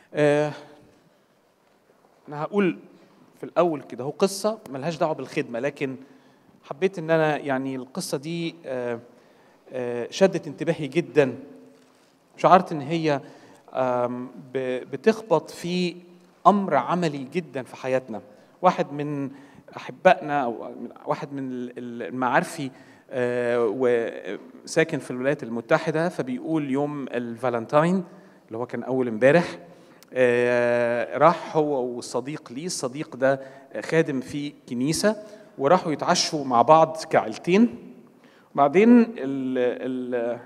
آه، انا هقول في الاول كده هو قصه ملهاش دعوه بالخدمه لكن حبيت ان انا يعني القصه دي آه، آه، شدت انتباهي جدا شعرت ان هي آم، ب- بتخبط في امر عملي جدا في حياتنا واحد من احبائنا او من- واحد من ال- ال- المعارفي آه، وساكن في الولايات المتحده فبيقول يوم الفالنتاين اللي هو كان اول امبارح آه، راح هو والصديق ليه الصديق ده خادم في كنيسه وراحوا يتعشوا مع بعض كعيلتين بعدين ال ال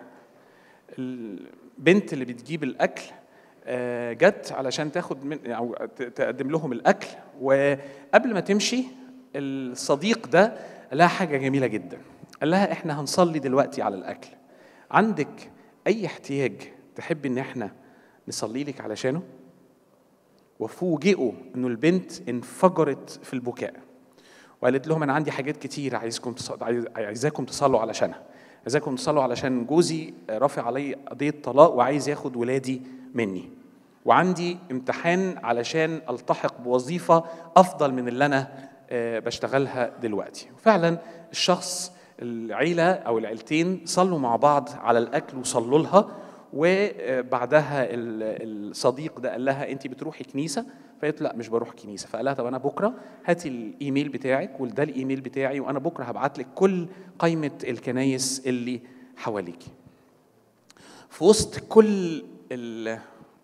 البنت اللي بتجيب الاكل آه، جت علشان تاخد من او ت- تقدم لهم الاكل وقبل ما تمشي الصديق ده قال لها حاجه جميله جدا قال لها احنا هنصلي دلوقتي على الاكل عندك اي احتياج تحب ان احنا نصلي لك علشانه وفوجئوا انه البنت انفجرت في البكاء وقالت لهم انا عندي حاجات كتير عايزكم تص- عايز- عايزاكم تصلوا علشانها عايزاكم تصلوا علشان جوزي رافع علي قضيه طلاق وعايز ياخد ولادي مني وعندي امتحان علشان التحق بوظيفه افضل من اللي انا آه، بشتغلها دلوقتي فعلا الشخص العيله او العيلتين صلوا مع بعض على الاكل وصلوا لها وبعدها ال- الصديق ده قال لها انت بتروحي كنيسه فقالت لا مش بروح كنيسه فقال لها طب انا بكره هاتي الايميل بتاعك وده الايميل بتاعي وانا بكره هبعت لك كل قائمه الكنايس اللي حواليكي في وسط كل ال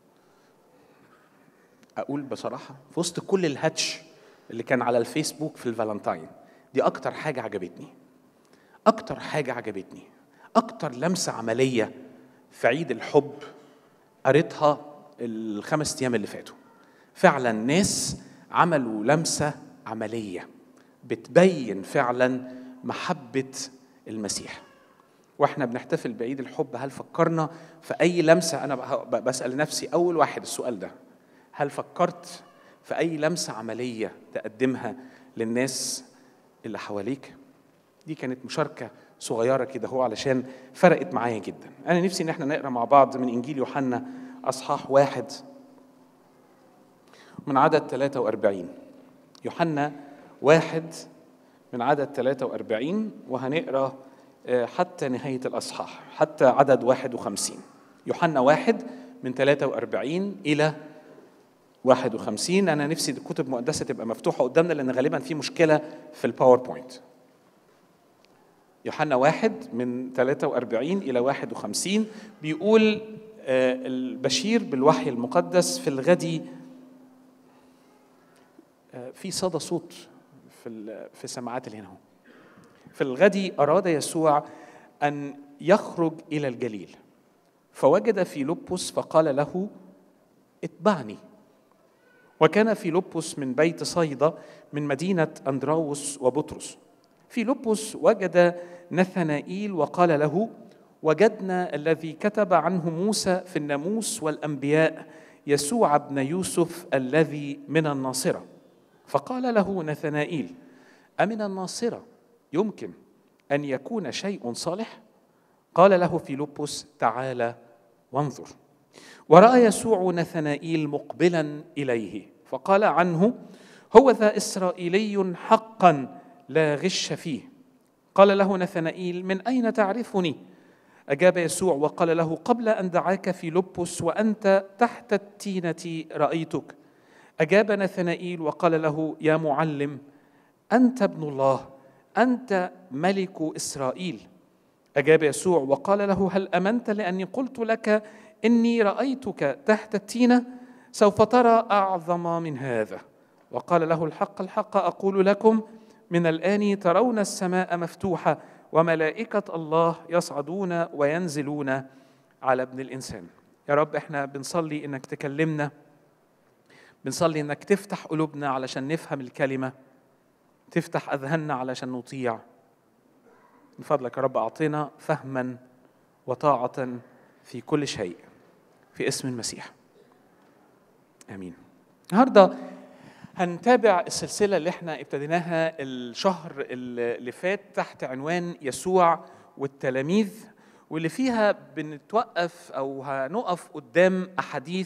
اقول بصراحه في وسط كل الهاتش اللي كان على الفيسبوك في الفالنتاين دي اكتر حاجه عجبتني اكتر حاجه عجبتني اكتر لمسه عمليه في عيد الحب قريتها الخمس ايام اللي فاتوا فعلا ناس عملوا لمسه عمليه بتبين فعلا محبه المسيح واحنا بنحتفل بعيد الحب هل فكرنا في اي لمسه انا بح- بسال نفسي اول واحد السؤال ده هل فكرت في اي لمسه عمليه تقدمها للناس اللي حواليك دي كانت مشاركه صغيره كده هو علشان فرقت معايا جدا انا نفسي ان احنا نقرا مع بعض من انجيل يوحنا اصحاح واحد من عدد 43 يوحنا واحد من عدد 43 وهنقرا آه، حتى نهاية الأصحاح حتى عدد 51 يوحنا واحد من 43 إلى 51 أنا نفسي الكتب المقدسة تبقى مفتوحة قدامنا لأن غالبا في مشكلة في الباوربوينت يوحنا واحد من 43 إلى 51 بيقول آه، البشير بالوحي المقدس في الغد آه، في صدى صوت في ال- في السماعات اللي هنا اهو في الغد أراد يسوع أن يخرج إلى الجليل فوجد فيلبس فقال له اتبعني وكان فيلبس من بيت صيدا من مدينة أندراوس وبطرس فيلبس وجد نثنائيل وقال له وجدنا الذي كتب عنه موسى في الناموس والأنبياء يسوع ابن يوسف الذي من الناصرة فقال له نثنائيل أمن الناصرة يمكن أن يكون شيء صالح قال له فيلبس تعالى وانظر ورأى يسوع نثنائيل مقبلا إليه فقال عنه هو ذا إسرائيلي حقا لا غش فيه قال له نثنائيل من أين تعرفني أجاب يسوع وقال له قبل أن دعاك فيلبس وأنت تحت التينة رأيتك أجاب نثنائيل وقال له يا معلم أنت ابن الله أنت ملك إسرائيل أجاب يسوع وقال له هل أمنت لأني قلت لك إني رأيتك تحت التينة سوف ترى أعظم من هذا وقال له الحق الحق أقول لكم من الآن ترون السماء مفتوحة وملائكة الله يصعدون وينزلون على ابن الإنسان يا رب احنا بنصلي إنك تكلمنا بنصلي إنك تفتح قلوبنا علشان نفهم الكلمة تفتح أذهاننا علشان نطيع من فضلك يا رب أعطنا فهما وطاعة في كل شيء في اسم المسيح آمين النهارده هنتابع السلسلة اللي احنا ابتديناها الشهر اللي فات تحت عنوان يسوع والتلاميذ واللي فيها بنتوقف أو هنقف قدام أحاديث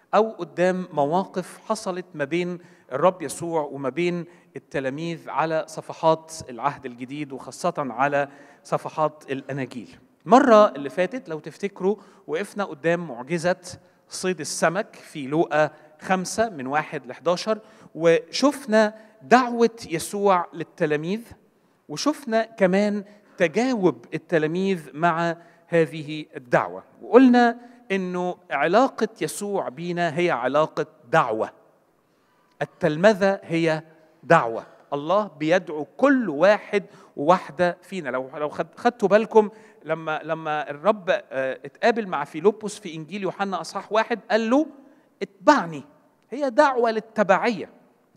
او قدام مواقف حصلت ما بين الرب يسوع وما بين التلاميذ على صفحات العهد الجديد وخاصه على صفحات الاناجيل المره اللي فاتت لو تفتكروا وقفنا قدام معجزه صيد السمك في لوقا خمسة من واحد ل 11 وشفنا دعوة يسوع للتلاميذ وشفنا كمان تجاوب التلاميذ مع هذه الدعوة وقلنا انه علاقة يسوع بينا هي علاقة دعوة التلمذة هي دعوة الله بيدعو كل واحد وواحدة فينا لو لو خدتوا بالكم لما لما الرب آه، اتقابل مع فيلبس في انجيل يوحنا اصحاح واحد قال له اتبعني هي دعوة للتبعية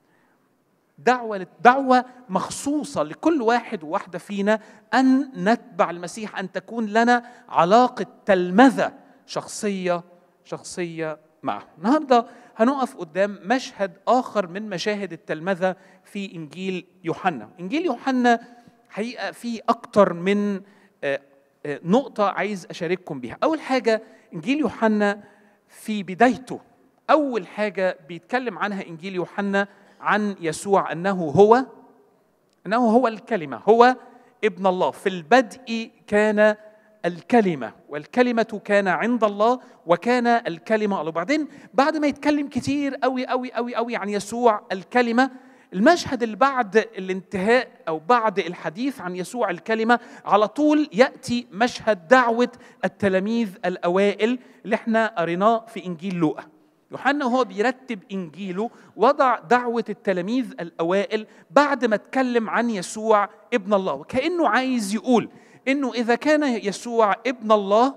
دعوة دعوة مخصوصة لكل واحد وواحدة فينا أن نتبع المسيح أن تكون لنا علاقة تلمذة شخصية شخصية معه النهاردة هنقف قدام مشهد آخر من مشاهد التلمذة في إنجيل يوحنا إنجيل يوحنا حقيقة فيه أكتر من آه، آه، نقطة عايز أشارككم بها أول حاجة إنجيل يوحنا في بدايته أول حاجة بيتكلم عنها إنجيل يوحنا عن يسوع أنه هو أنه هو الكلمة هو ابن الله في البدء كان الكلمة والكلمة كان عند الله وكان الكلمة الله وبعدين بعد ما يتكلم كتير قوي قوي قوي قوي عن يسوع الكلمة المشهد اللي بعد الانتهاء او بعد الحديث عن يسوع الكلمه على طول ياتي مشهد دعوه التلاميذ الاوائل اللي احنا قريناه في انجيل لوقا يوحنا وهو بيرتب انجيله وضع دعوه التلاميذ الاوائل بعد ما اتكلم عن يسوع ابن الله وكانه عايز يقول انه اذا كان يسوع ابن الله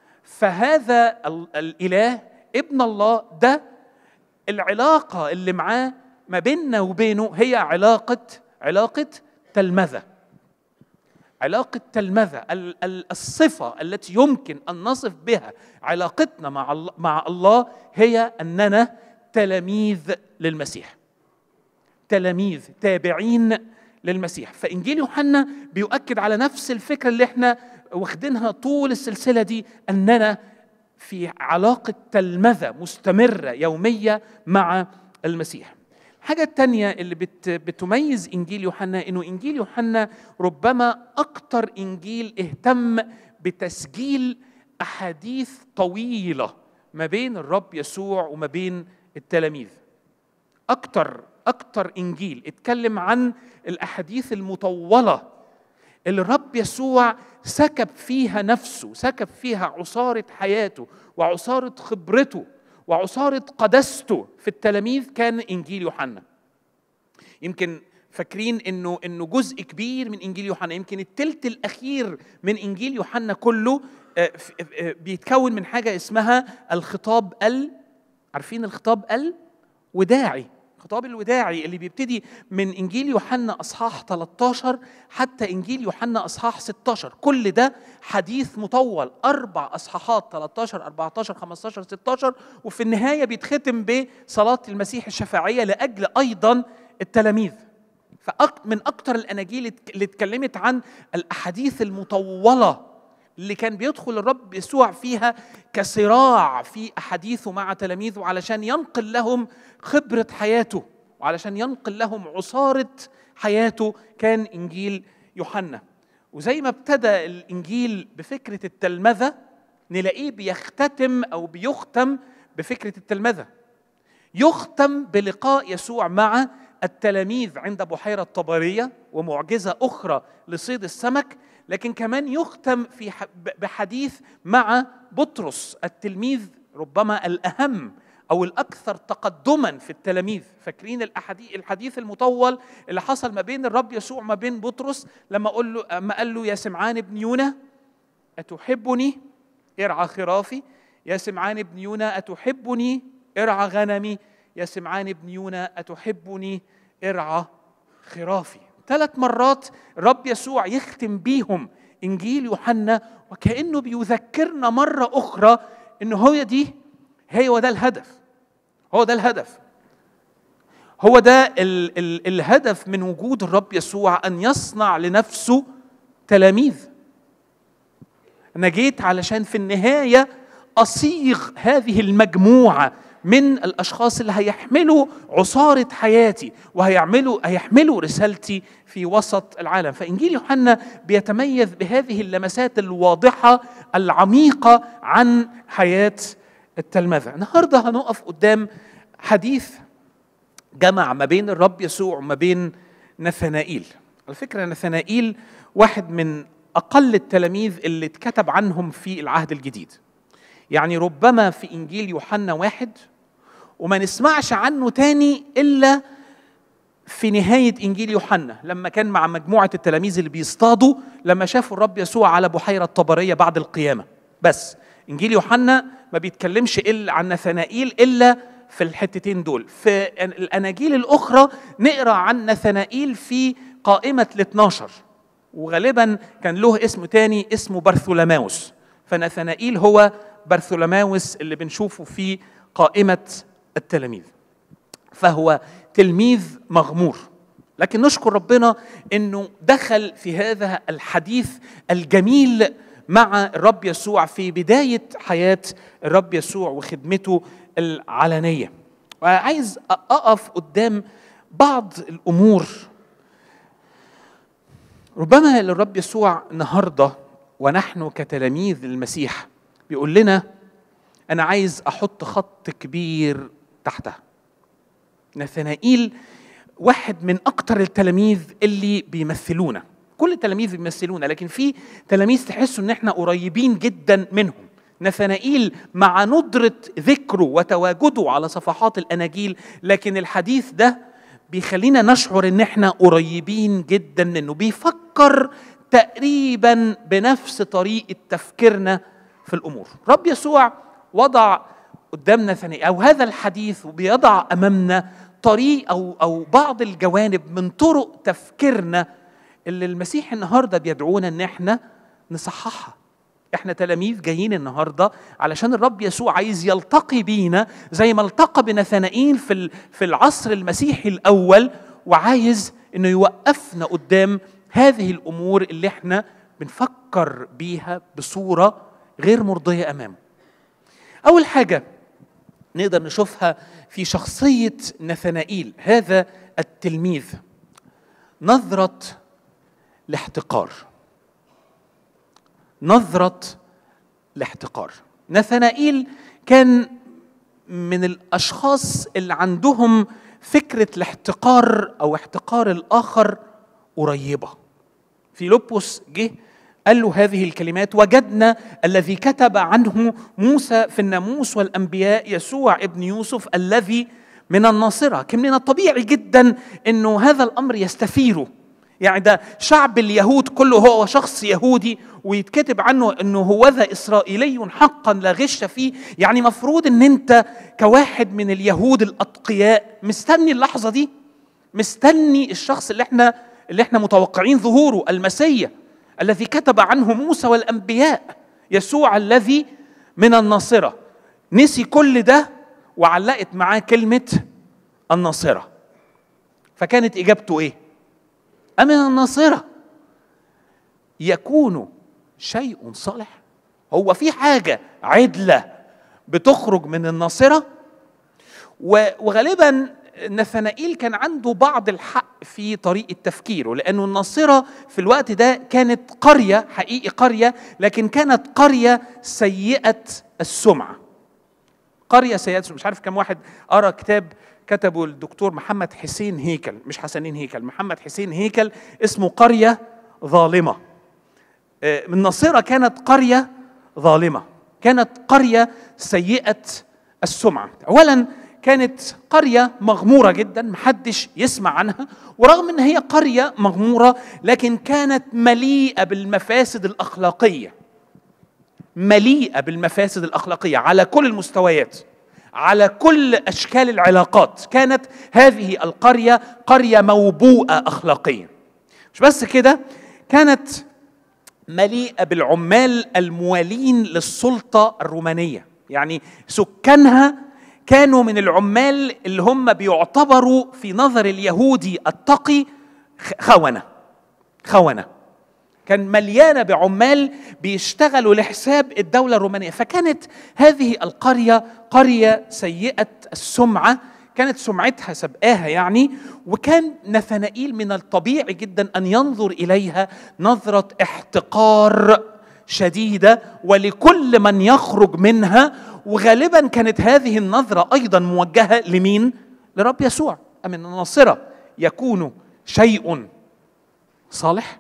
فهذا الاله ابن الله ده العلاقه اللي معاه ما بيننا وبينه هي علاقه علاقه تلمذه علاقة تلمذة الصفة التي يمكن أن نصف بها علاقتنا مع مع الله هي أننا تلاميذ للمسيح تلاميذ تابعين للمسيح فإنجيل يوحنا بيؤكد على نفس الفكرة اللي احنا واخدينها طول السلسلة دي أننا في علاقة تلمذة مستمرة يومية مع المسيح الحاجة التانية اللي بت بتميز إنجيل يوحنا إنه إنجيل يوحنا ربما أكتر إنجيل اهتم بتسجيل أحاديث طويلة ما بين الرب يسوع وما بين التلاميذ أكتر أكتر إنجيل اتكلم عن الأحاديث المطولة اللي الرب يسوع سكب فيها نفسه سكب فيها عصارة حياته وعصارة خبرته وعصارة قدسته في التلاميذ كان إنجيل يوحنا يمكن فاكرين انه انه جزء كبير من انجيل يوحنا يمكن التلت الاخير من انجيل يوحنا كله آه، آه، بيتكون من حاجه اسمها الخطاب ال عارفين الخطاب ال وداعي الخطاب الوداعي اللي بيبتدي من انجيل يوحنا اصحاح 13 حتى انجيل يوحنا اصحاح 16 كل ده حديث مطول اربع اصحاحات 13 14 15 16 وفي النهايه بيتختم بصلاه المسيح الشفاعيه لاجل ايضا التلاميذ فمن اكثر الاناجيل اللي اتكلمت عن الاحاديث المطوله اللي كان بيدخل الرب يسوع فيها كصراع في احاديثه مع تلاميذه علشان ينقل لهم خبره حياته وعلشان ينقل لهم عصاره حياته كان انجيل يوحنا وزي ما ابتدى الانجيل بفكره التلمذه نلاقيه بيختتم او بيختم بفكره التلمذه يختم بلقاء يسوع مع التلاميذ عند بحيره طبريه ومعجزه اخرى لصيد السمك لكن كمان يختم في بحديث مع بطرس التلميذ ربما الاهم او الاكثر تقدما في التلاميذ فاكرين الأحاديث الحديث المطول اللي حصل ما بين الرب يسوع ما بين بطرس لما قال له ما قال له يا سمعان ابن يونا اتحبني ارعى خرافي يا سمعان ابن يونا اتحبني ارعى غنمي يا سمعان ابن يونا اتحبني ارعى خرافي ثلاث مرات الرب يسوع يختم بيهم انجيل يوحنا وكانه بيذكرنا مره اخرى ان هو دي هو ده الهدف هو ده الهدف هو ده ال ال الهدف من وجود الرب يسوع ان يصنع لنفسه تلاميذ انا جيت علشان في النهايه اصيغ هذه المجموعه من الاشخاص اللي هيحملوا عصاره حياتي وهيعملوا هيحملوا رسالتي في وسط العالم فانجيل يوحنا بيتميز بهذه اللمسات الواضحه العميقه عن حياه التلمذه النهارده هنقف قدام حديث جمع ما بين الرب يسوع وما بين نثنائيل على فكره نثنائيل واحد من اقل التلاميذ اللي اتكتب عنهم في العهد الجديد يعني ربما في انجيل يوحنا واحد وما نسمعش عنه تاني الا في نهاية إنجيل يوحنا لما كان مع مجموعة التلاميذ اللي بيصطادوا لما شافوا الرب يسوع على بحيرة طبرية بعد القيامة بس إنجيل يوحنا ما بيتكلمش إلا عن نثنائيل إلا في الحتتين دول في الأناجيل الأخرى نقرأ عن نثنائيل في قائمة ال 12 وغالبا كان له اسم تاني اسمه برثولماوس فنثنائيل هو برثولماوس اللي بنشوفه في قائمة التلاميذ فهو تلميذ مغمور لكن نشكر ربنا انه دخل في هذا الحديث الجميل مع الرب يسوع في بدايه حياه الرب يسوع وخدمته العلنيه وعايز اقف قدام بعض الامور ربما للرب يسوع النهارده ونحن كتلاميذ المسيح بيقول لنا انا عايز احط خط كبير تحتها نثنائيل واحد من اكتر التلاميذ اللي بيمثلونا كل التلاميذ بيمثلونا لكن في تلاميذ تحسوا ان احنا قريبين جدا منهم نثنائيل مع ندرة ذكره وتواجده على صفحات الأناجيل لكن الحديث ده بيخلينا نشعر ان احنا قريبين جدا منه بيفكر تقريبا بنفس طريقة تفكيرنا في الأمور رب يسوع وضع قدامنا ثاني أو هذا الحديث بيضع أمامنا طريق أو أو بعض الجوانب من طرق تفكيرنا اللي المسيح النهارده بيدعونا إن إحنا نصححها. إحنا تلاميذ جايين النهارده علشان الرب يسوع عايز يلتقي بينا زي ما التقى بنثنائيل في في العصر المسيحي الأول وعايز إنه يوقفنا قدام هذه الأمور اللي إحنا بنفكر بيها بصورة غير مرضية أمامه. أول حاجة نقدر نشوفها في شخصية نثنائيل هذا التلميذ نظرة الاحتقار نظرة الاحتقار نثنائيل كان من الأشخاص اللي عندهم فكرة الاحتقار أو احتقار الآخر قريبة في لوبوس جه قال له هذه الكلمات وجدنا الذي كتب عنه موسى في الناموس والانبياء يسوع ابن يوسف الذي من الناصره كان من الطبيعي جدا انه هذا الامر يستثيره يعني ده شعب اليهود كله هو شخص يهودي ويتكتب عنه انه هو ذا اسرائيلي حقا لا غش فيه يعني مفروض ان انت كواحد من اليهود الاتقياء مستني اللحظه دي مستني الشخص اللي احنا اللي احنا متوقعين ظهوره المسيح الذي كتب عنه موسى والانبياء يسوع الذي من الناصره نسي كل ده وعلقت معاه كلمه الناصره فكانت اجابته ايه امن الناصره يكون شيء صالح هو في حاجه عدله بتخرج من الناصره وغالبا نثنائيل كان عنده بعض الحق في طريقة تفكيره لأنه الناصرة في الوقت ده كانت قرية حقيقي قرية لكن كانت قرية سيئة السمعة قرية سيئة السمعة مش عارف كم واحد قرأ كتاب كتبه الدكتور محمد حسين هيكل مش حسنين هيكل محمد حسين هيكل اسمه قرية ظالمة الناصرة كانت قرية ظالمة كانت قرية سيئة السمعة أولا كانت قرية مغمورة جدا محدش يسمع عنها ورغم ان هي قرية مغمورة لكن كانت مليئة بالمفاسد الأخلاقية مليئة بالمفاسد الأخلاقية على كل المستويات على كل أشكال العلاقات كانت هذه القرية قرية موبوءة أخلاقيا مش بس كده كانت مليئة بالعمال الموالين للسلطة الرومانية يعني سكانها كانوا من العمال اللي هم بيعتبروا في نظر اليهودي التقي خونة خونة كان مليانه بعمال بيشتغلوا لحساب الدوله الرومانيه فكانت هذه القريه قريه سيئه السمعه كانت سمعتها سبقاها يعني وكان نثنائيل من الطبيعي جدا ان ينظر اليها نظره احتقار شديده ولكل من يخرج منها وغالبا كانت هذه النظره ايضا موجهه لمين؟ لرب يسوع أم من الناصره يكون شيء صالح؟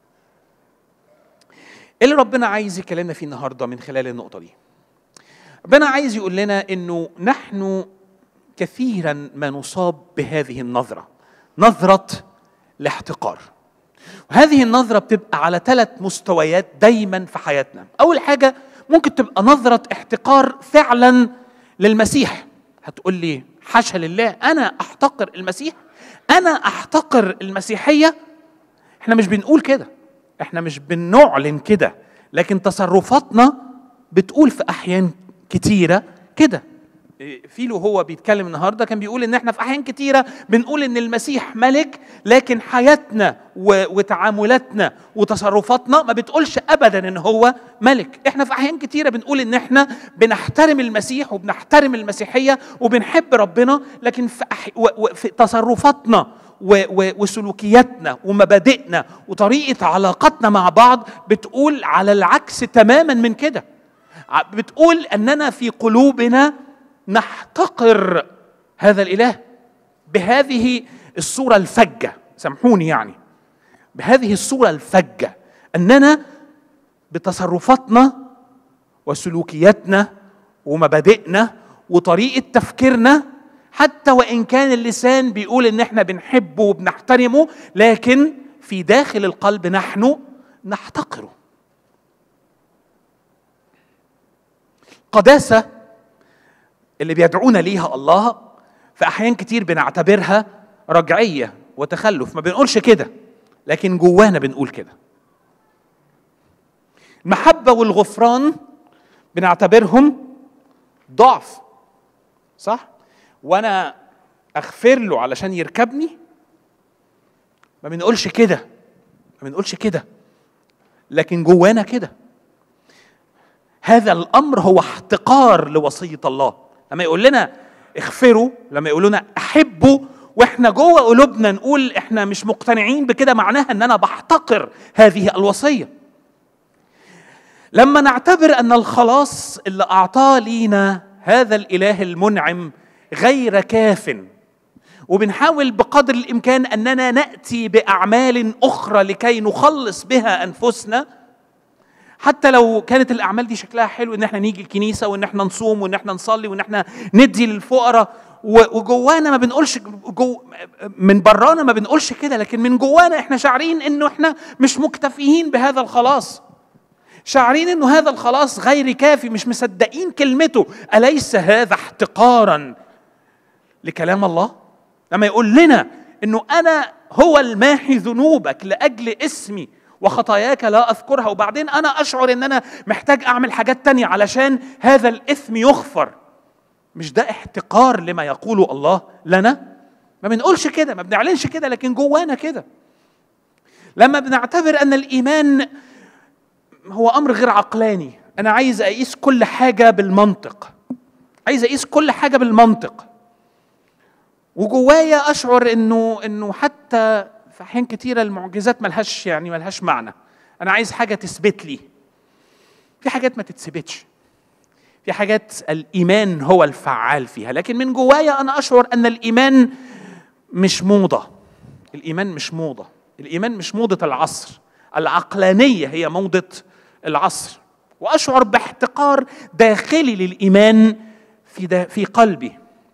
ايه اللي ربنا عايز يكلمنا فيه النهارده من خلال النقطه دي؟ ربنا عايز يقول لنا انه نحن كثيرا ما نصاب بهذه النظره نظره الاحتقار وهذه النظره بتبقى على ثلاث مستويات دايما في حياتنا اول حاجه ممكن تبقى نظره احتقار فعلا للمسيح هتقول لي حاشا لله انا احتقر المسيح انا احتقر المسيحيه احنا مش بنقول كده احنا مش بنعلن كده لكن تصرفاتنا بتقول في احيان كتيره كده فيلو هو بيتكلم النهارده كان بيقول ان احنا في احيان كتيره بنقول ان المسيح ملك لكن حياتنا وتعاملاتنا وتصرفاتنا ما بتقولش ابدا ان هو ملك احنا في احيان كتيره بنقول ان احنا بنحترم المسيح وبنحترم المسيحيه وبنحب ربنا لكن في, أح... في تصرفاتنا وسلوكياتنا ومبادئنا وطريقه علاقتنا مع بعض بتقول على العكس تماما من كده بتقول اننا في قلوبنا نحتقر هذا الاله بهذه الصوره الفجه سامحوني يعني بهذه الصوره الفجه اننا بتصرفاتنا وسلوكياتنا ومبادئنا وطريقه تفكيرنا حتى وان كان اللسان بيقول ان احنا بنحبه وبنحترمه لكن في داخل القلب نحن نحتقره قداسه اللي بيدعونا ليها الله في احيان كتير بنعتبرها رجعيه وتخلف ما بنقولش كده لكن جوانا بنقول كده المحبه والغفران بنعتبرهم ضعف صح وانا اغفر له علشان يركبني ما بنقولش كده ما بنقولش كده لكن جوانا كده هذا الامر هو احتقار لوصيه الله لما يقول لنا اغفروا لما يقول لنا احبوا واحنا جوه قلوبنا نقول احنا مش مقتنعين بكده معناها ان انا بحتقر هذه الوصيه لما نعتبر ان الخلاص اللي اعطاه لينا هذا الاله المنعم غير كاف وبنحاول بقدر الامكان اننا ناتي باعمال اخرى لكي نخلص بها انفسنا حتى لو كانت الاعمال دي شكلها حلو ان احنا نيجي الكنيسه وان احنا نصوم وان احنا نصلي وان احنا ندي للفقراء وجوانا ما بنقولش جو من برانا ما بنقولش كده لكن من جوانا احنا شاعرين انه احنا مش مكتفيين بهذا الخلاص شاعرين انه هذا الخلاص غير كافي مش مصدقين كلمته اليس هذا احتقارا لكلام الله لما يقول لنا انه انا هو الماحي ذنوبك لاجل اسمي وخطاياك لا اذكرها وبعدين انا اشعر ان انا محتاج اعمل حاجات تانية علشان هذا الاثم يغفر مش ده احتقار لما يقوله الله لنا ما بنقولش كده ما بنعلنش كده لكن جوانا كده لما بنعتبر ان الايمان هو امر غير عقلاني انا عايز اقيس كل حاجه بالمنطق عايز اقيس كل حاجه بالمنطق وجوايا اشعر انه انه حتى في احيان كتيره المعجزات ملهاش يعني ملهاش معنى انا عايز حاجه تثبت لي في حاجات ما تتثبتش في حاجات الايمان هو الفعال فيها لكن من جوايا انا اشعر ان الايمان مش موضه الايمان مش موضه الايمان مش موضه العصر العقلانيه هي موضه العصر واشعر باحتقار داخلي للايمان في في قلبي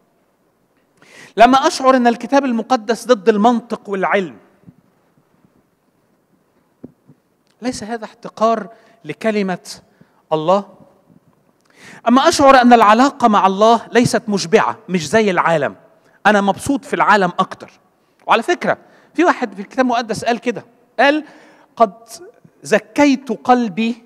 لما اشعر ان الكتاب المقدس ضد المنطق والعلم ليس هذا احتقار لكلمه الله اما اشعر ان العلاقه مع الله ليست مشبعه مش زي العالم انا مبسوط في العالم اكتر وعلى فكره في واحد في الكتاب المقدس قال كده قال قد زكيت قلبي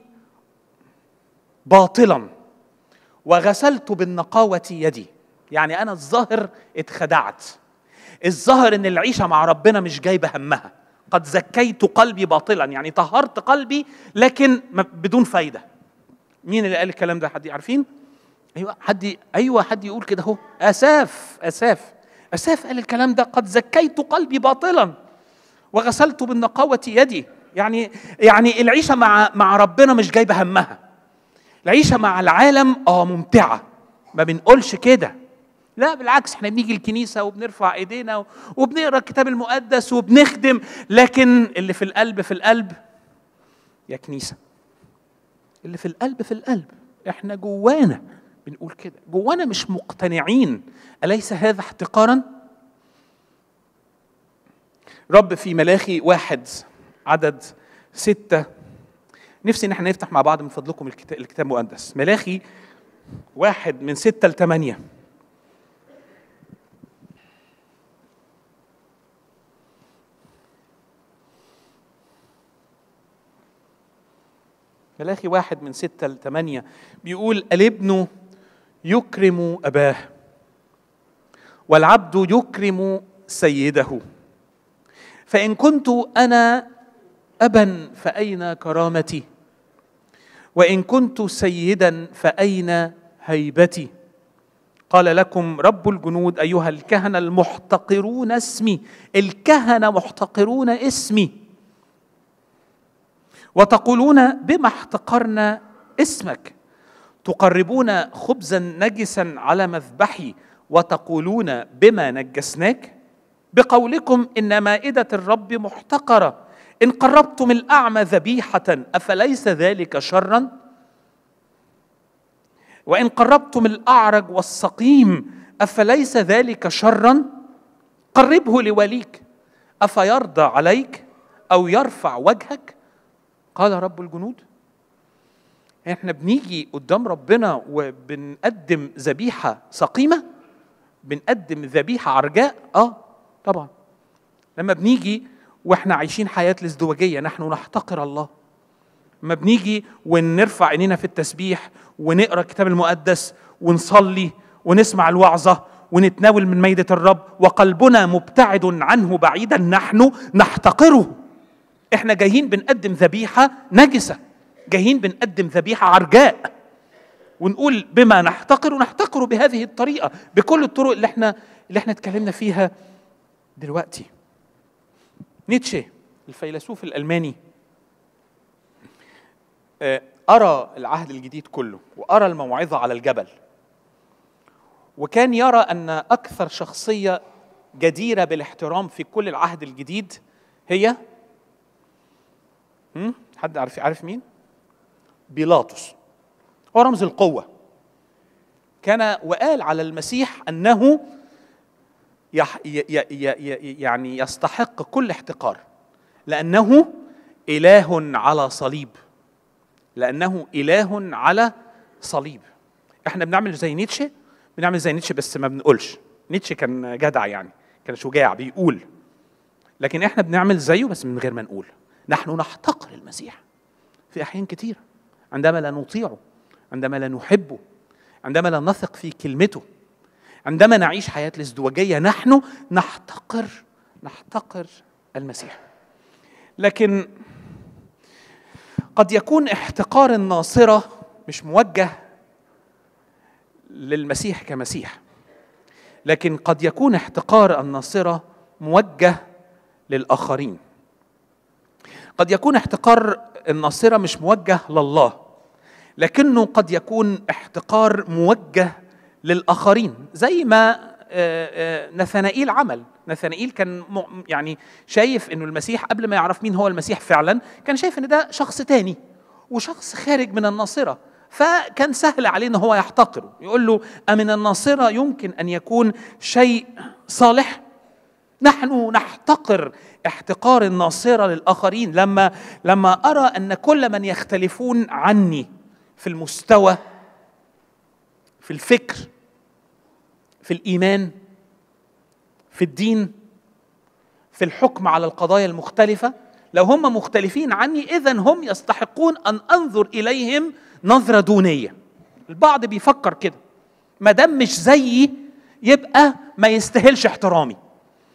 باطلا وغسلت بالنقاوه يدي يعني انا الظاهر اتخدعت الظاهر ان العيشه مع ربنا مش جايبه همها قد زكيت قلبي باطلا يعني طهرت قلبي لكن بدون فايده مين اللي قال الكلام ده حد عارفين ايوه حد ايوه حد يقول كده اهو اساف اساف اساف قال الكلام ده قد زكيت قلبي باطلا وغسلت بالنقاوه يدي يعني يعني العيشه مع مع ربنا مش جايبه همها العيشه مع العالم اه ممتعه ما بنقولش كده لا بالعكس احنا بنيجي الكنيسة وبنرفع ايدينا وبنقرا الكتاب المقدس وبنخدم لكن اللي في القلب في القلب يا كنيسة اللي في القلب في القلب احنا جوانا بنقول كده جوانا مش مقتنعين أليس هذا احتقارا؟ رب في ملاخي واحد عدد ستة نفسي ان احنا نفتح مع بعض من فضلكم الكتاب, الكتاب المقدس ملاخي واحد من ستة لثمانية ملاخي واحد من ستة لثمانية بيقول الابن يكرم أباه والعبد يكرم سيده فإن كنت أنا أبا فأين كرامتي وإن كنت سيدا فأين هيبتي قال لكم رب الجنود أيها الكهنة المحتقرون اسمي الكهنة محتقرون اسمي وتقولون بما احتقرنا اسمك تقربون خبزا نجسا على مذبحي وتقولون بما نجسناك بقولكم ان مائده الرب محتقره ان قربتم الاعمى ذبيحه افليس ذلك شرا وان قربتم الاعرج والسقيم افليس ذلك شرا قربه لوليك افيرضى عليك او يرفع وجهك قال رب الجنود احنا بنيجي قدام ربنا وبنقدم ذبيحه سقيمه بنقدم ذبيحه عرجاء اه طبعا لما بنيجي واحنا عايشين حياه الازدواجيه نحن نحتقر الله لما بنيجي ونرفع عينينا في التسبيح ونقرا الكتاب المقدس ونصلي ونسمع الوعظه ونتناول من ميده الرب وقلبنا مبتعد عنه بعيدا نحن نحتقره احنا جايين بنقدم ذبيحه نجسه جايين بنقدم ذبيحه عرجاء ونقول بما نحتقر ونحتقره بهذه الطريقه بكل الطرق اللي احنا اللي احنا اتكلمنا فيها دلوقتي نيتشه الفيلسوف الالماني ارى العهد الجديد كله وارى الموعظه على الجبل وكان يرى ان اكثر شخصيه جديره بالاحترام في كل العهد الجديد هي حد عارف عارف مين؟ بيلاطس هو رمز القوة كان وقال على المسيح أنه يح ي ي ي يعني يستحق كل احتقار لأنه إله على صليب لأنه إله على صليب احنا بنعمل زي نيتشه بنعمل زي نيتشه بس ما بنقولش نيتشه كان جدع يعني كان شجاع بيقول لكن احنا بنعمل زيه بس من غير ما نقول نحن نحتقر المسيح في احيان كثيره عندما لا نطيعه عندما لا نحبه عندما لا نثق في كلمته عندما نعيش حياه الازدواجيه نحن نحتقر نحتقر المسيح لكن قد يكون احتقار الناصره مش موجه للمسيح كمسيح لكن قد يكون احتقار الناصره موجه للاخرين قد يكون احتقار الناصرة مش موجه لله لكنه قد يكون احتقار موجه للآخرين زي ما نثنائيل عمل نثنائيل كان يعني شايف انه المسيح قبل ما يعرف مين هو المسيح فعلا كان شايف ان ده شخص تاني وشخص خارج من الناصره فكان سهل عليه ان هو يحتقره يقول له امن الناصره يمكن ان يكون شيء صالح نحن نحتقر احتقار الناصره للاخرين لما لما ارى ان كل من يختلفون عني في المستوى في الفكر في الايمان في الدين في الحكم على القضايا المختلفه لو هم مختلفين عني اذا هم يستحقون ان انظر اليهم نظره دونيه البعض بيفكر كده ما دام مش زيي يبقى ما يستاهلش احترامي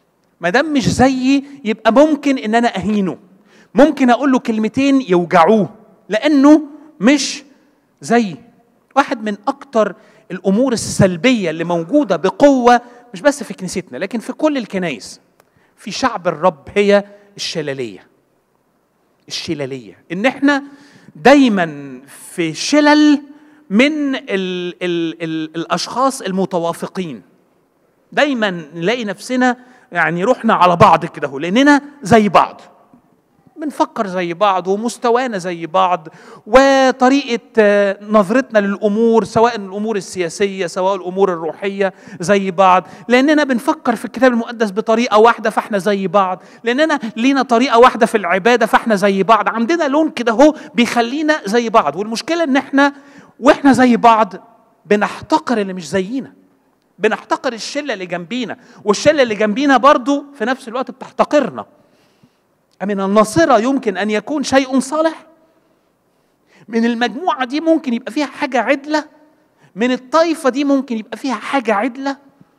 ما دام مش زيي يبقى ممكن ان انا اهينه ممكن اقول له كلمتين يوجعوه لانه مش زيي واحد من اكتر الامور السلبيه اللي موجوده بقوه مش بس في كنيستنا لكن في كل الكنايس في شعب الرب هي الشلاليه الشلاليه ان احنا دايما في شلل من ال ال ال الاشخاص المتوافقين دايما نلاقي نفسنا يعني روحنا على بعض كده هو لاننا زي بعض بنفكر زي بعض ومستوانا زي بعض وطريقة آه، نظرتنا للأمور سواء الأمور السياسية سواء الأمور الروحية زي بعض لأننا بنفكر في الكتاب المقدس بطريقة واحدة فإحنا زي بعض لأننا لينا طريقة واحدة في العبادة فإحنا زي بعض عندنا لون كده هو بيخلينا زي بعض والمشكلة إن إحنا وإحنا زي بعض بنحتقر اللي مش زينا بنحتقر الشلة اللي جنبينا والشلة اللي جنبينا برضو في نفس الوقت بتحتقرنا من الناصرة يمكن أن يكون شيء صالح من المجموعة دي ممكن يبقى فيها حاجة عدلة من الطائفة دي ممكن يبقى فيها حاجة عدلة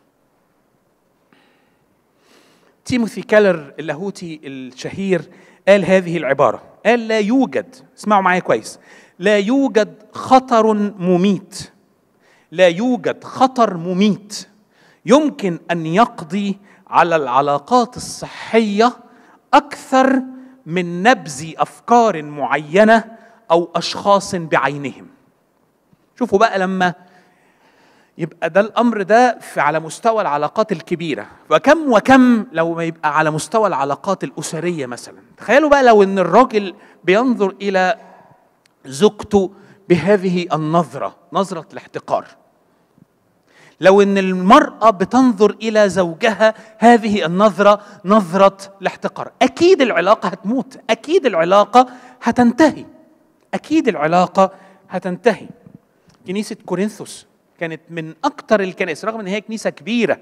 تيموثي كالر اللاهوتي الشهير قال هذه العبارة قال لا يوجد اسمعوا معايا كويس لا يوجد خطر مميت لا يوجد خطر مميت يمكن ان يقضي على العلاقات الصحيه اكثر من نبذ افكار معينه او اشخاص بعينهم شوفوا بقى لما يبقى ده الامر ده في على مستوى العلاقات الكبيره وكم وكم لو ما يبقى على مستوى العلاقات الاسريه مثلا تخيلوا بقى لو ان الراجل بينظر الى زوجته بهذه النظره نظره الاحتقار لو ان المراه بتنظر الى زوجها هذه النظره نظره الاحتقار اكيد العلاقه هتموت اكيد العلاقه هتنتهي اكيد العلاقه هتنتهي كنيسه كورنثوس كانت من اكثر الكنائس رغم ان هي كنيسه كبيره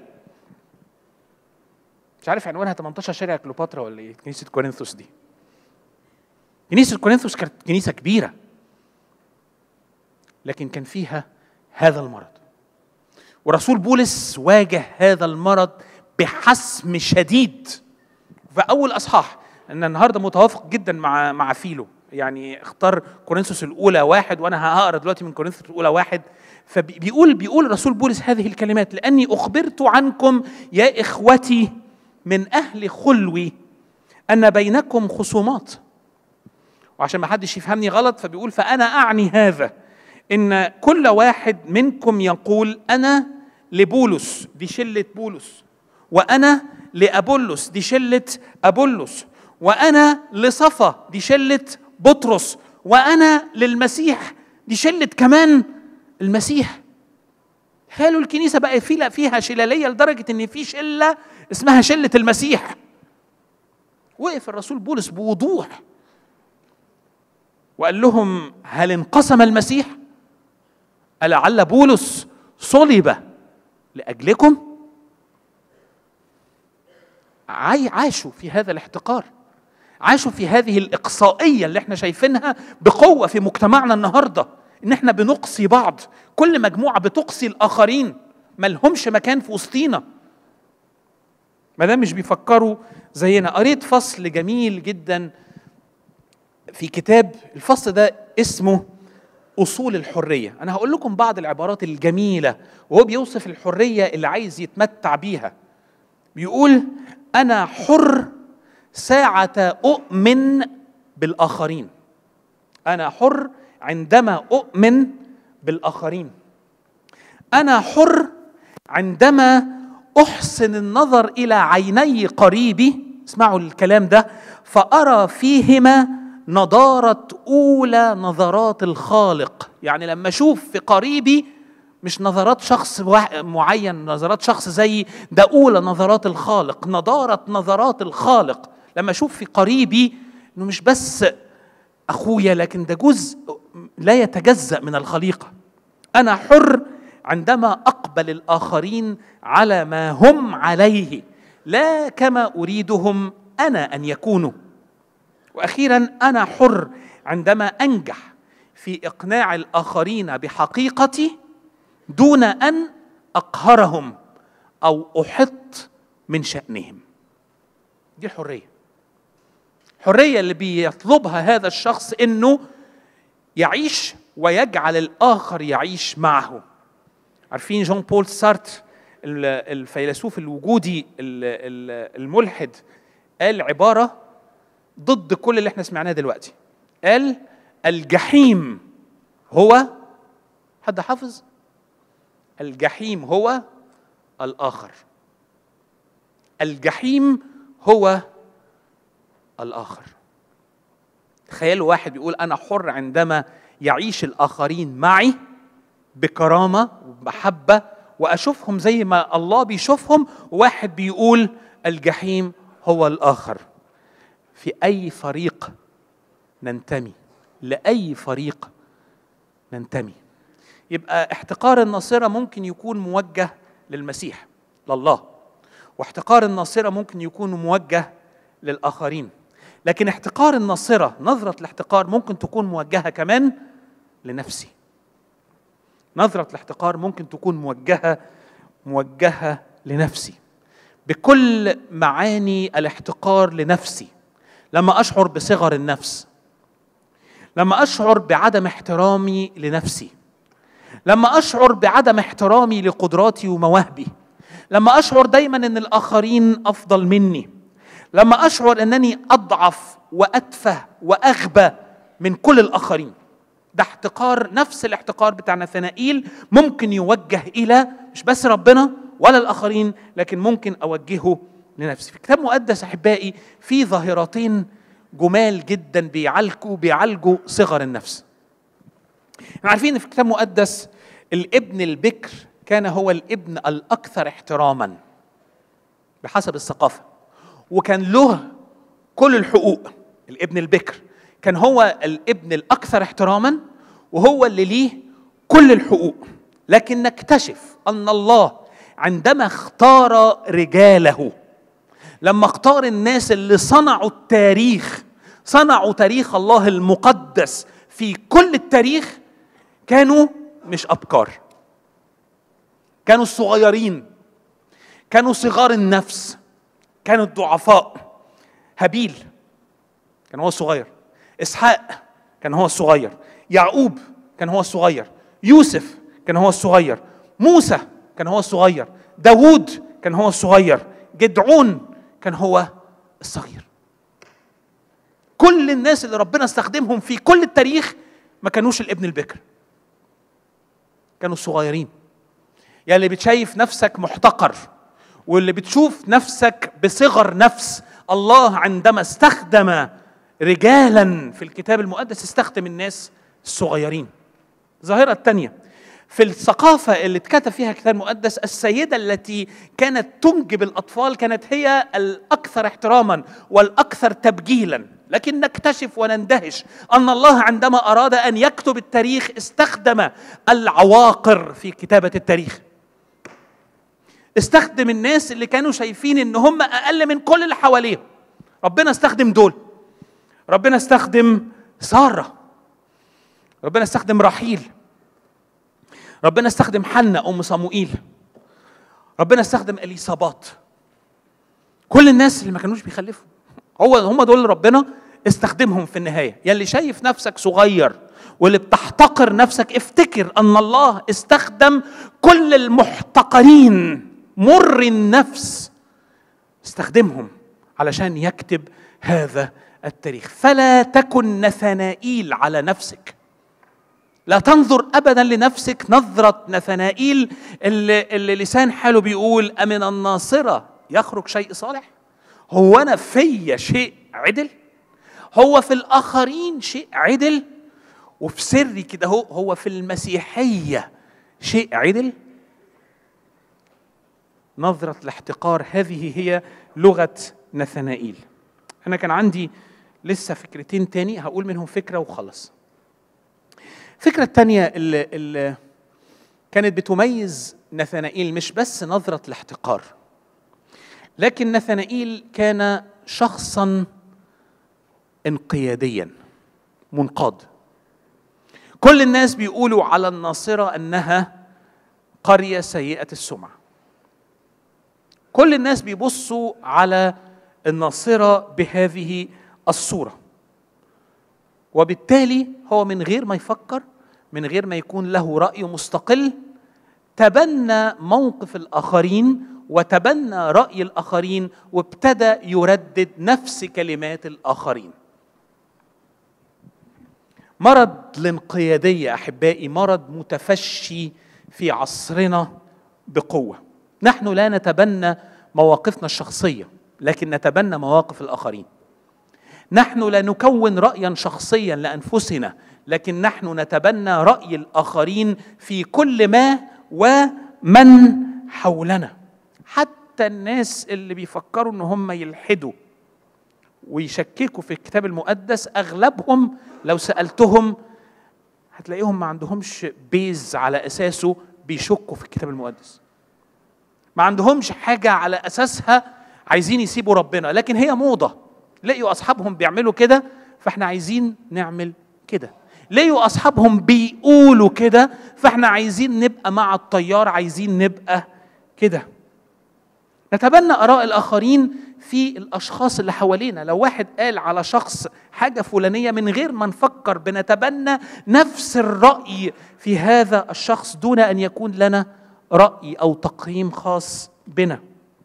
مش عارف عنوانها 18 شارع كليوباترا ولا ايه كنيسه كورنثوس دي كنيسه كورنثوس كانت كنيسه كبيره لكن كان فيها هذا المرض ورسول بولس واجه هذا المرض بحسم شديد في اول اصحاح ان النهارده متوافق جدا مع مع فيلو يعني اختار كورنثوس الاولى واحد وانا هقرا دلوقتي من كورنثوس الاولى واحد فبيقول بيقول رسول بولس هذه الكلمات لاني اخبرت عنكم يا اخوتي من اهل خلوي ان بينكم خصومات وعشان ما حدش يفهمني غلط فبيقول فانا اعني هذا ان كل واحد منكم يقول انا لبولس دي شله بولس وانا لابولس دي شله ابولس وانا لصفا دي شله بطرس وانا للمسيح دي شله كمان المسيح قالوا الكنيسه بقى في فيها شلاليه لدرجه ان في شله اسمها شله المسيح وقف الرسول بولس بوضوح وقال لهم هل انقسم المسيح ألعل بولس صلب لأجلكم عاشوا في هذا الاحتقار عاشوا في هذه الإقصائية اللي احنا شايفينها بقوة في مجتمعنا النهاردة إن احنا بنقصي بعض كل مجموعة بتقصي الآخرين ما لهمش مكان في وسطينا ما دام مش بيفكروا زينا قريت فصل جميل جدا في كتاب الفصل ده اسمه اصول الحريه انا هقول لكم بعض العبارات الجميله وهو بيوصف الحريه اللي عايز يتمتع بيها بيقول انا حر ساعه اؤمن بالاخرين انا حر عندما اؤمن بالاخرين انا حر عندما احسن النظر الى عيني قريبي اسمعوا الكلام ده فارى فيهما نضارة أولى نظرات الخالق يعني لما أشوف في قريبي مش نظرات شخص معين نظرات شخص زي ده أولى نظرات الخالق نضارة نظرات الخالق لما أشوف في قريبي إنه مش بس أخويا لكن ده جزء لا يتجزأ من الخليقة أنا حر عندما أقبل الآخرين على ما هم عليه لا كما أريدهم أنا أن يكونوا واخيرا انا حر عندما انجح في اقناع الاخرين بحقيقتي دون ان اقهرهم او احط من شانهم دي الحريه الحريه اللي بيطلبها هذا الشخص انه يعيش ويجعل الاخر يعيش معه عارفين جون بول سارتر الفيلسوف الوجودي الملحد قال عباره ضد كل اللي احنا سمعناه دلوقتي قال الجحيم هو حد حافظ الجحيم هو الاخر الجحيم هو الاخر تخيلوا واحد بيقول انا حر عندما يعيش الاخرين معي بكرامه ومحبه واشوفهم زي ما الله بيشوفهم وواحد بيقول الجحيم هو الاخر في اي فريق ننتمي لاي فريق ننتمي يبقى احتقار الناصره ممكن يكون موجه للمسيح لله واحتقار الناصره ممكن يكون موجه للاخرين لكن احتقار الناصره نظره الاحتقار ممكن تكون موجهه كمان لنفسي نظره الاحتقار ممكن تكون موجهه موجهه لنفسي بكل معاني الاحتقار لنفسي لما اشعر بصغر النفس لما اشعر بعدم احترامي لنفسي لما اشعر بعدم احترامي لقدراتي ومواهبي لما اشعر دايما ان الاخرين افضل مني لما اشعر انني اضعف واتفه واغبى من كل الاخرين ده احتقار نفس الاحتقار بتاع نثنائيل ممكن يوجه الى مش بس ربنا ولا الاخرين لكن ممكن اوجهه لنفسي في كتاب مقدس احبائي في ظاهرتين جمال جدا بيعالجوا بيعالجوا صغر النفس احنا عارفين في الكتاب المقدس الابن البكر كان هو الابن الاكثر احتراما بحسب الثقافه وكان له كل الحقوق الابن البكر كان هو الابن الاكثر احتراما وهو اللي ليه كل الحقوق لكن نكتشف ان الله عندما اختار رجاله لما اختار الناس اللي صنعوا التاريخ صنعوا تاريخ الله المقدس في كل التاريخ كانوا مش ابكار كانوا الصغيرين كانوا صغار النفس كانوا الضعفاء هابيل كان هو الصغير اسحاق كان هو الصغير يعقوب كان هو الصغير يوسف كان هو الصغير موسى كان هو الصغير داوود كان هو الصغير جدعون كان هو الصغير كل الناس اللي ربنا استخدمهم في كل التاريخ ما كانوش الابن البكر كانوا الصغيرين يعني اللي بتشايف نفسك محتقر واللي بتشوف نفسك بصغر نفس الله عندما استخدم رجالا في الكتاب المقدس استخدم الناس الصغيرين الظاهرة الثانية في الثقافة اللي اتكتب فيها الكتاب المقدس السيدة التي كانت تنجب الأطفال كانت هي الأكثر احتراما والأكثر تبجيلا لكن نكتشف ونندهش أن الله عندما أراد أن يكتب التاريخ استخدم العواقر في كتابة التاريخ استخدم الناس اللي كانوا شايفين ان هم اقل من كل اللي حواليهم ربنا استخدم دول ربنا استخدم ساره ربنا استخدم رحيل ربنا استخدم حنة ام صموئيل ربنا استخدم اليصابات كل الناس اللي ما كانوش بيخلفوا هو هم دول اللي ربنا استخدمهم في النهايه يلي شايف نفسك صغير واللي بتحتقر نفسك افتكر ان الله استخدم كل المحتقرين مر النفس استخدمهم علشان يكتب هذا التاريخ فلا تكن نثنائيل على نفسك لا تنظر ابدا لنفسك نظره نثنائيل اللي, اللي لسان حاله بيقول امن الناصره يخرج شيء صالح هو انا فيا شيء عدل هو في الاخرين شيء عدل وفي سري كده هو هو في المسيحيه شيء عدل نظرة الاحتقار هذه هي لغة نثنائيل أنا كان عندي لسه فكرتين تاني هقول منهم فكرة وخلص الفكرة التانية اللي, اللي كانت بتميز نثنائيل مش بس نظرة الاحتقار لكن نثنائيل كان شخصا انقياديا منقاد كل الناس بيقولوا على الناصرة أنها قرية سيئة السمعة كل الناس بيبصوا على الناصره بهذه الصوره وبالتالي هو من غير ما يفكر من غير ما يكون له راي مستقل تبنى موقف الاخرين وتبنى راي الاخرين وابتدى يردد نفس كلمات الاخرين مرض الانقياديه احبائي مرض متفشي في عصرنا بقوه نحن لا نتبنى مواقفنا الشخصيه لكن نتبنى مواقف الاخرين نحن لا نكون رايا شخصيا لانفسنا لكن نحن نتبنى راي الاخرين في كل ما ومن حولنا حتى الناس اللي بيفكروا ان هم يلحدوا ويشككوا في الكتاب المقدس اغلبهم لو سالتهم هتلاقيهم ما عندهمش بيز على اساسه بيشكوا في الكتاب المقدس ما عندهمش حاجه على اساسها عايزين يسيبوا ربنا لكن هي موضه لقيوا اصحابهم بيعملوا كده فاحنا عايزين نعمل كده لقيوا اصحابهم بيقولوا كده فاحنا عايزين نبقى مع التيار عايزين نبقى كده نتبنى اراء الاخرين في الاشخاص اللي حوالينا لو واحد قال على شخص حاجه فلانيه من غير ما نفكر بنتبنى نفس الراي في هذا الشخص دون ان يكون لنا راي او تقييم خاص بنا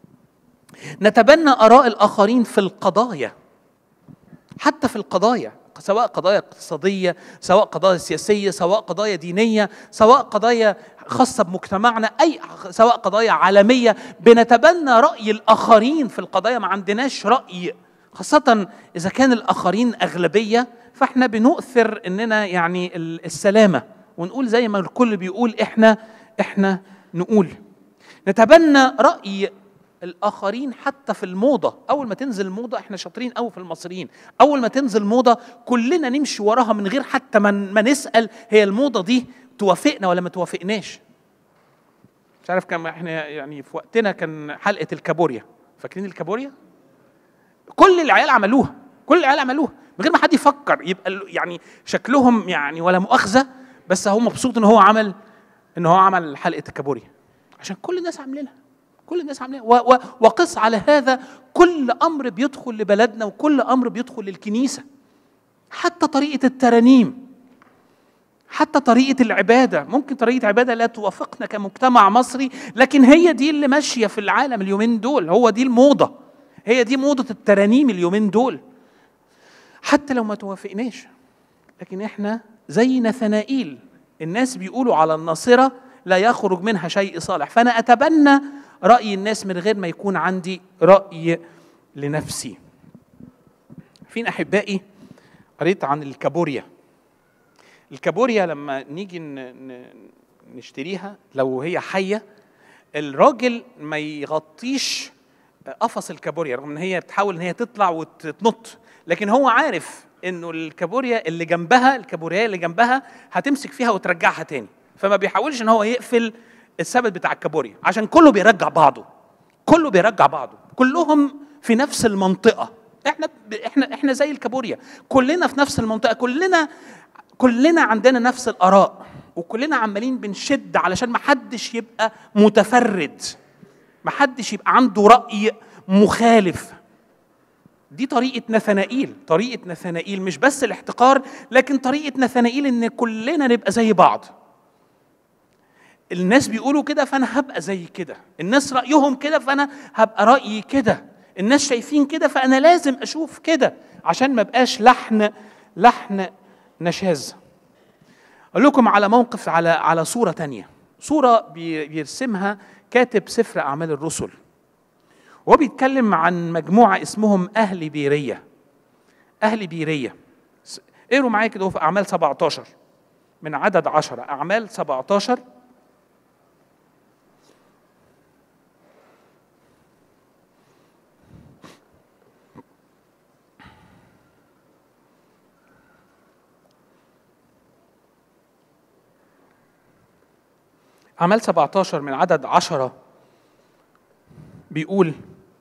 نتبنى اراء الاخرين في القضايا حتى في القضايا سواء قضايا اقتصاديه سواء قضايا سياسيه سواء قضايا دينيه سواء قضايا خاصه بمجتمعنا اي سواء قضايا عالميه بنتبنى راي الاخرين في القضايا ما عندناش راي خاصه اذا كان الاخرين اغلبيه فاحنا بنؤثر اننا يعني السلامه ونقول زي ما الكل بيقول احنا احنا نقول نتبنى راي الاخرين حتى في الموضه اول ما تنزل الموضه احنا شاطرين قوي في المصريين اول ما تنزل موضه كلنا نمشي وراها من غير حتى ما ما نسال هي الموضه دي توافقنا ولا ما توافقناش مش عارف كان احنا يعني في وقتنا كان حلقه الكابوريا فاكرين الكابوريا كل العيال عملوها كل العيال عملوها من غير ما حد يفكر يبقى يعني شكلهم يعني ولا مؤاخذه بس هو مبسوط ان هو عمل ان هو عمل حلقه الكابوريا عشان كل الناس عاملينها كل الناس عاملين وقس على هذا كل امر بيدخل لبلدنا وكل امر بيدخل للكنيسه حتى طريقه الترانيم حتى طريقه العباده ممكن طريقه عباده لا توافقنا كمجتمع مصري لكن هي دي اللي ماشيه في العالم اليومين دول هو دي الموضه هي دي موضه الترانيم اليومين دول حتى لو ما توافقناش لكن احنا زي نثنائيل الناس بيقولوا على الناصره لا يخرج منها شيء صالح فانا اتبنى راي الناس من غير ما يكون عندي راي لنفسي فين احبائي قريت عن الكابوريا الكابوريا لما نيجي نشتريها لو هي حيه الراجل ما يغطيش قفص الكابوريا رغم ان هي بتحاول ان هي تطلع وتنط لكن هو عارف انه الكابوريا اللي جنبها الكابوريا اللي جنبها هتمسك فيها وترجعها تاني فما بيحاولش ان هو يقفل الثبت بتاع الكابوريا عشان كله بيرجع بعضه كله بيرجع بعضه كلهم في نفس المنطقه احنا احنا احنا زي الكابوريا كلنا في نفس المنطقه كلنا كلنا عندنا نفس الاراء وكلنا عمالين بنشد علشان ما حدش يبقى متفرد ما حدش يبقى عنده راي مخالف دي طريقة نثنائيل طريقة نثنائيل مش بس الاحتقار لكن طريقة نثنائيل ان كلنا نبقى زي بعض الناس بيقولوا كده فانا هبقى زي كده الناس رايهم كده فانا هبقى رايي كده الناس شايفين كده فانا لازم اشوف كده عشان ما بقاش لحن لحن نشاز اقول لكم على موقف على على صوره تانية صوره بيرسمها كاتب سفر اعمال الرسل وهو بيتكلم عن مجموعه اسمهم اهل بيريه اهل بيريه اقروا معايا كده في اعمال 17 من عدد 10 اعمال 17 أعمال 17 من عدد عشرة بيقول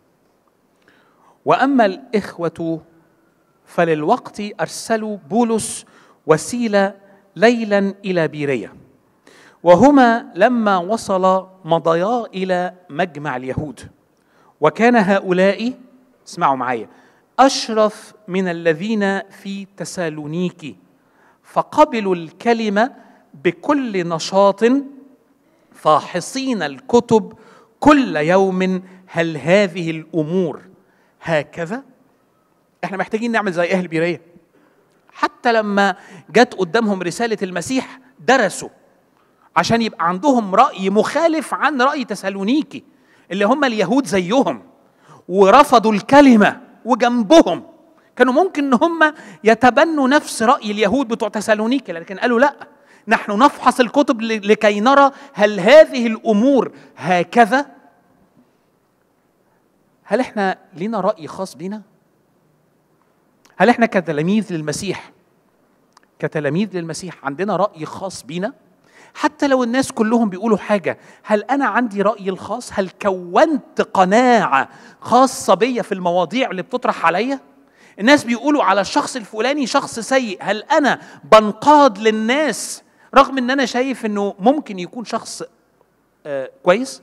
وأما الإخوة فللوقت أرسلوا بولس وسيلة ليلا إلى بيرية وهما لما وصل مضيا إلى مجمع اليهود وكان هؤلاء اسمعوا معايا اشرف من الذين في تسالونيكي فقبلوا الكلمه بكل نشاط فاحصين الكتب كل يوم هل هذه الامور هكذا احنا محتاجين نعمل زي اهل بيريه حتى لما جت قدامهم رساله المسيح درسوا عشان يبقى عندهم راي مخالف عن راي تسالونيكي اللي هم اليهود زيهم ورفضوا الكلمه وجنبهم كانوا ممكن ان هم يتبنوا نفس راي اليهود بتوع تسالونيكي لكن قالوا لا نحن نفحص الكتب لكي نرى هل هذه الامور هكذا هل احنا لنا راي خاص بينا هل احنا كتلاميذ للمسيح كتلاميذ للمسيح عندنا راي خاص بينا حتى لو الناس كلهم بيقولوا حاجه هل انا عندي رايي الخاص هل كونت قناعه خاصه بيا في المواضيع اللي بتطرح عليا الناس بيقولوا على الشخص الفلاني شخص سيء هل انا بنقاد للناس رغم ان انا شايف انه ممكن يكون شخص آه كويس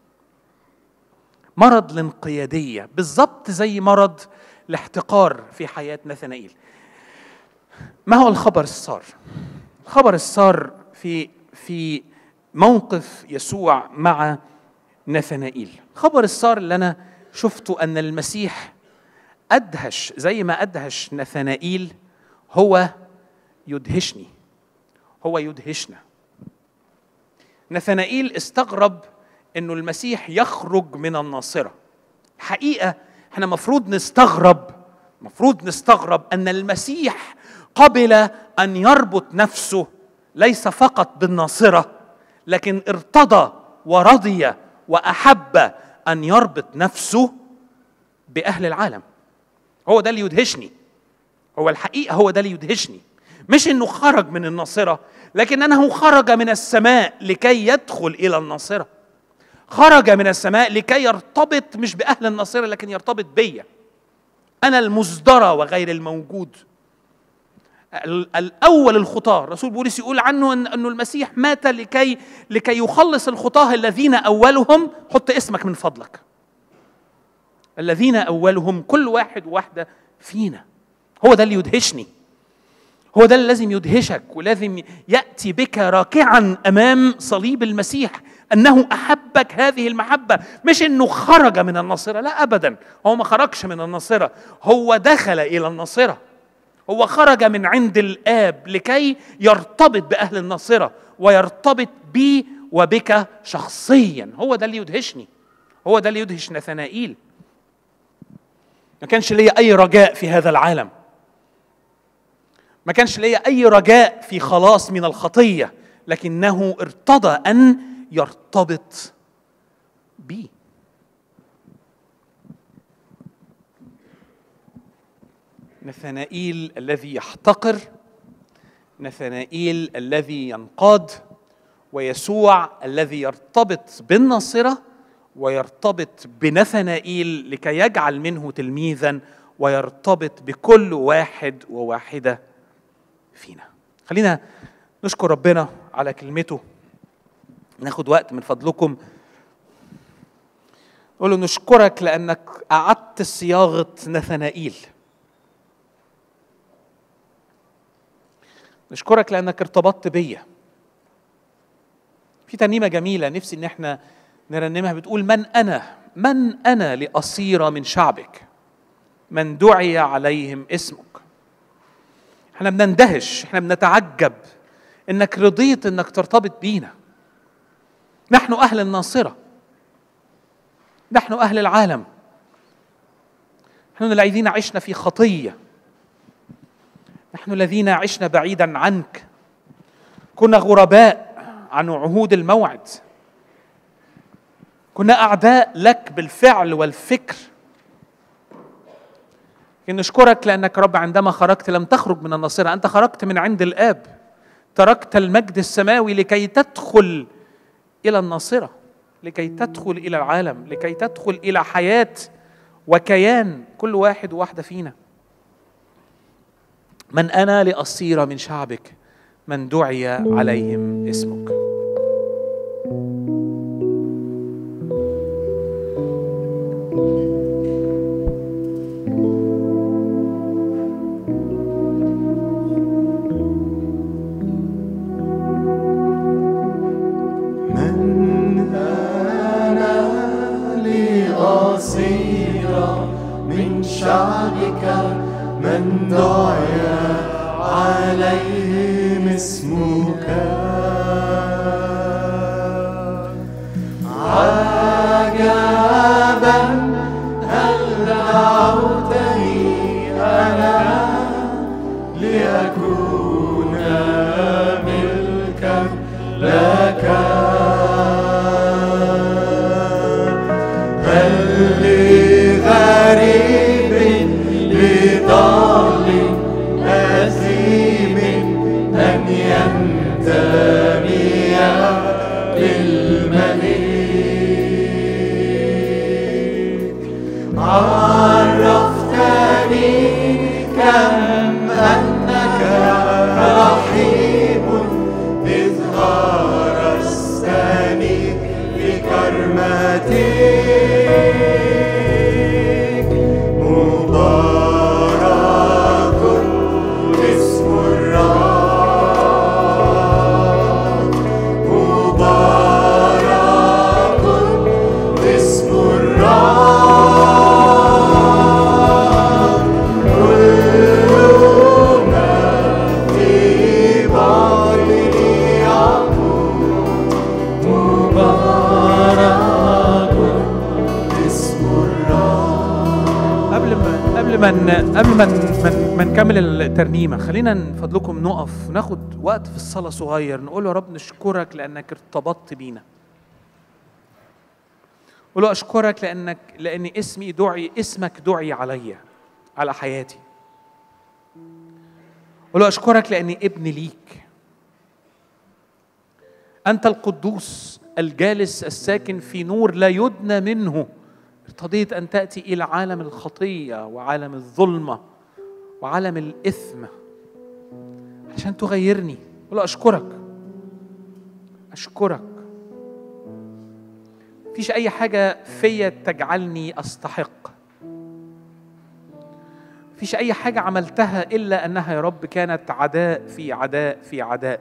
مرض الانقياديه بالظبط زي مرض الاحتقار في حياه نثنائيل ما هو الخبر السار الخبر السار في في موقف يسوع مع نثنائيل خبر السار اللي انا شفته ان المسيح ادهش زي ما ادهش نثنائيل هو يدهشني هو يدهشنا نثنائيل استغرب انه المسيح يخرج من الناصره حقيقه احنا مفروض نستغرب مفروض نستغرب ان المسيح قبل ان يربط نفسه ليس فقط بالناصره لكن ارتضى ورضي واحب ان يربط نفسه باهل العالم هو ده اللي يدهشني هو الحقيقه هو ده اللي يدهشني مش انه خرج من الناصره لكن انه خرج من السماء لكي يدخل الى الناصره خرج من السماء لكي يرتبط مش باهل الناصره لكن يرتبط بيا انا المصدره وغير الموجود الاول الخطاه الرسول بولس يقول عنه ان انه المسيح مات لكي لكي يخلص الخطاه الذين اولهم حط اسمك من فضلك الذين اولهم كل واحد وواحده فينا هو ده اللي يدهشني هو ده اللي لازم يدهشك ولازم ياتي بك راكعا امام صليب المسيح انه احبك هذه المحبه مش انه خرج من الناصره لا ابدا هو ما خرجش من الناصره هو دخل الى الناصره هو خرج من عند الاب لكي يرتبط باهل الناصره ويرتبط بي وبك شخصيا هو ده اللي يدهشني هو ده اللي يدهش نثنائيل ما كانش ليا اي رجاء في هذا العالم ما كانش ليا اي رجاء في خلاص من الخطيه لكنه ارتضى ان يرتبط بي نثنائيل الذي يحتقر نثنائيل الذي ينقاد ويسوع الذي يرتبط بالناصره ويرتبط بنثنائيل لكي يجعل منه تلميذا ويرتبط بكل واحد وواحده فينا خلينا نشكر ربنا على كلمته ناخد وقت من فضلكم نقول له نشكرك لانك اعدت صياغه نثنائيل نشكرك لانك ارتبطت بيا في ترنيمه جميله نفسي ان احنا نرنمها بتقول من انا من انا لاصير من شعبك من دعي عليهم اسمك احنا بنندهش احنا بنتعجب انك رضيت انك ترتبط بينا نحن اهل الناصره نحن اهل العالم نحن الذين عشنا في خطيه نحن الذين عشنا بعيدا عنك كنا غرباء عن عهود الموعد كنا اعداء لك بالفعل والفكر لكن نشكرك لانك رب عندما خرجت لم تخرج من الناصره انت خرجت من عند الاب تركت المجد السماوي لكي تدخل الى الناصره لكي تدخل الى العالم لكي تدخل الى حياه وكيان كل واحد وواحده فينا من انا لاصير من شعبك من دعي عليهم اسمك كثيرة من شعبك من دعي عليهم اسمك عجبا هل دعوتني أنا لأكون ملكا لك هل لغريب لضال أثيم أن ينتمي للمليك عرفتني كم أنك رحيم إذ غرستني في كرمتك مبارك اسم الرب مبارك اسم الرب كل ما في باطني يعبد مبارك اسم الرب قبل ما قبل ما ن- قبل ما ن- ما ن- ما نكمل الترنيمه خلينا من فضلكم نقف وناخد وقت في الصلاه صغير نقول يا رب نشكرك لانك ارتبطت بينا قول له اشكرك لانك لان اسمي دعي اسمك دعي عليا على حياتي قول له اشكرك لاني ابن ليك انت القدوس الجالس الساكن في نور لا يدنى منه ارتضيت ان تاتي الى عالم الخطيه وعالم الظلمه وعالم الاثم عشان تغيرني قول له اشكرك اشكرك مفيش اي حاجه فيا تجعلني استحق مفيش اي حاجه عملتها الا انها يا رب كانت عداء في عداء في عداء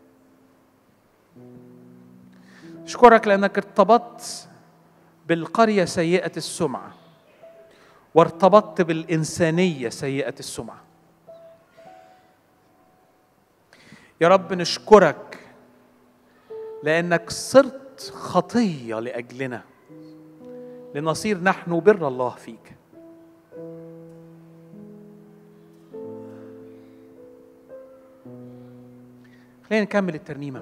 اشكرك لانك ارتبطت بالقريه سيئه السمعه وارتبطت بالانسانيه سيئه السمعه يا رب نشكرك لانك صرت خطيه لاجلنا لنصير نحن بر الله فيك خلينا نكمل الترنيمه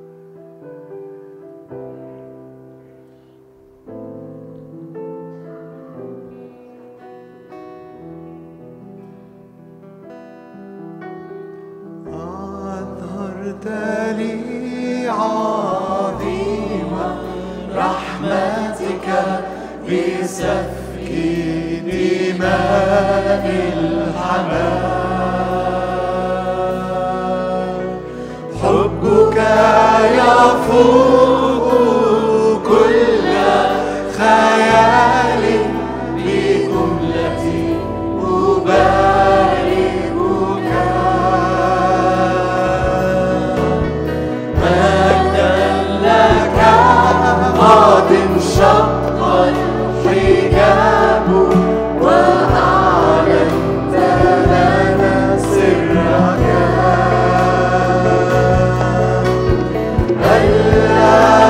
أظهرت لي عظيم رحمتك بسفك دماء الحمام حبك يفوق كل خيال بجملتي أباركك مجدا لك قد انشق الحجاب وأعلنت لنا سرك ألا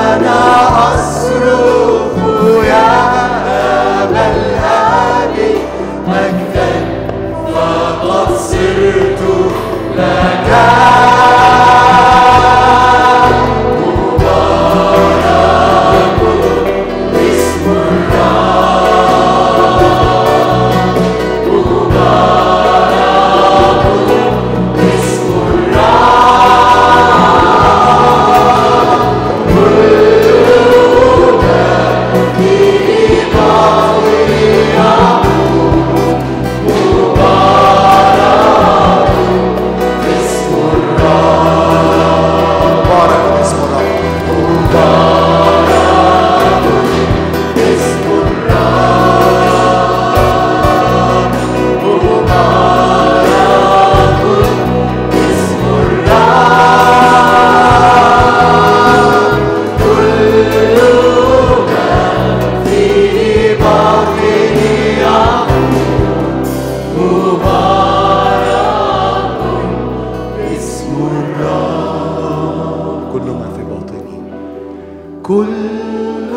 كل